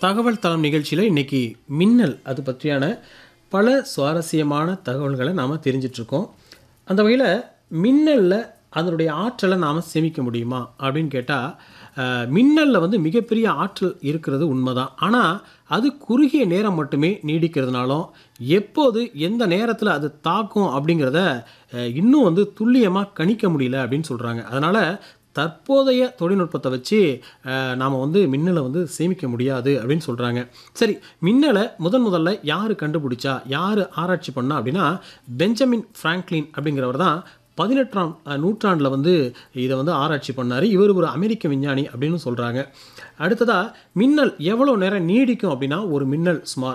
தகவல் தளம் நிகழ்ச்சியில் இன்னைக்கு மின்னல் அது பற்றியான பல சுவாரஸ்யமான தகவல்களை நாம் தெரிஞ்சிட்ருக்கோம் அந்த வகையில் மின்னலில் அதனுடைய ஆற்றலை நாம் சேமிக்க முடியுமா அப்படின்னு கேட்டால் மின்னலில் வந்து மிகப்பெரிய ஆற்றல் இருக்கிறது உண்மைதான் ஆனால் அது குறுகிய நேரம் மட்டுமே நீடிக்கிறதுனாலும் எப்போது எந்த நேரத்தில் அது தாக்கும் அப்படிங்கிறத அஹ், இன்னும் வந்து துல்லியமாக கணிக்க முடியல அப்படின்னு சொல்கிறாங்க அதனால் தற்போதைய தொழில்நுட்பத்தை வச்சு நாம் வந்து மின்னலை வந்து சேமிக்க முடியாது அப்படின்னு சொல்கிறாங்க சரி மின்னலை முதன் முதல்ல யார் கண்டுபிடிச்சா யார் ஆராய்ச்சி பண்ணா அப்படின்னா பெஞ்சமின் ஃப்ராங்க்லின் அப்படிங்கிறவர் தான் பதினெட்டாம் நூற்றாண்டில் வந்து இதை வந்து ஆராய்ச்சி பண்ணார் இவர் ஒரு அமெரிக்க விஞ்ஞானி அப்படின்னு சொல்கிறாங்க அடுத்ததாக மின்னல் எவ்வளோ நேரம் நீடிக்கும் அப்படின்னா ஒரு மின்னல் சுமார்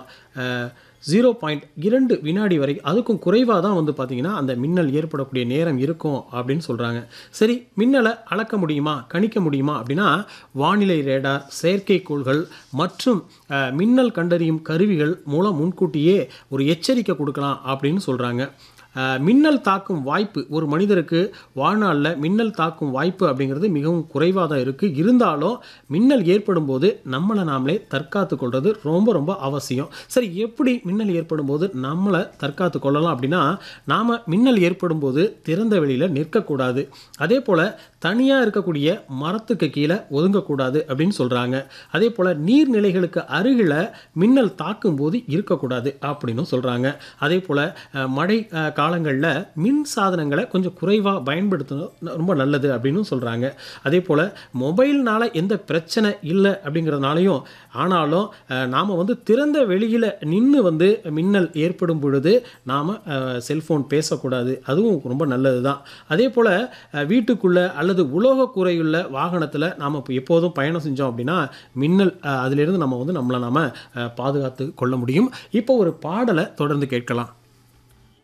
ஜீரோ பாயிண்ட் இரண்டு வினாடி வரை அதுக்கும் குறைவாக தான் வந்து பார்த்திங்கன்னா அந்த மின்னல் ஏற்படக்கூடிய நேரம் இருக்கும் அப்படின்னு சொல்கிறாங்க சரி மின்னலை அளக்க முடியுமா கணிக்க முடியுமா அப்படின்னா வானிலை ரேடார் செயற்கைக்கோள்கள் மற்றும் அஹ், மின்னல் கண்டறியும் கருவிகள் மூலம் முன்கூட்டியே ஒரு எச்சரிக்கை கொடுக்கலாம் அப்படின்னு சொல்கிறாங்க அஹ், மின்னல் தாக்கும் வாய்ப்பு ஒரு மனிதருக்கு வாழ்நாளில் மின்னல் தாக்கும் வாய்ப்பு அப்படிங்கிறது மிகவும் குறைவாக தான் இருக்குது இருந்தாலும் மின்னல் ஏற்படும் போது நம்மளை நாமளே தற்காத்து கொள்வது ரொம்ப ரொம்ப அவசியம் சரி எப்படி மின்னல் ஏற்படும் போது நம்மளை தற்காத்து கொள்ளலாம் அப்படின்னா நாம் மின்னல் ஏற்படும் போது திறந்த வெளியில் நிற்கக்கூடாது அதே போல் தனியாக இருக்கக்கூடிய மரத்துக்கு கீழே ஒதுங்கக்கூடாது அப்படின்னு சொல்கிறாங்க அதே போல் நீர்நிலைகளுக்கு அருகில் மின்னல் தாக்கும் போது இருக்கக்கூடாது அப்படின்னு சொல்கிறாங்க அதே போல் அஹ், மழை காலங்களில் மின் சாதனங்களை கொஞ்சம் குறைவாக பயன்படுத்தணும் ரொம்ப நல்லது அப்படின்னு சொல்கிறாங்க அதே போல் மொபைல்னால எந்த பிரச்சனை இல்லை அப்படிங்கிறதுனாலையும் ஆனாலும் நாம் வந்து திறந்த வெளியில் நின்று வந்து மின்னல் ஏற்படும் பொழுது நாம் செல்ஃபோன் பேசக்கூடாது அதுவும் ரொம்ப நல்லது தான் அதே போல் வீட்டுக்குள்ளே அல்லது உலோக கூரையுள்ள வாகனத்தில் நாம் இப்போ எப்போதும் பயணம் செஞ்சோம் அப்படின்னா மின்னல் அஹ், அதிலிருந்து நம்ம வந்து நம்மளை நாம் பாதுகாத்து கொள்ள முடியும் இப்போ ஒரு பாடலை தொடர்ந்து கேட்கலாம்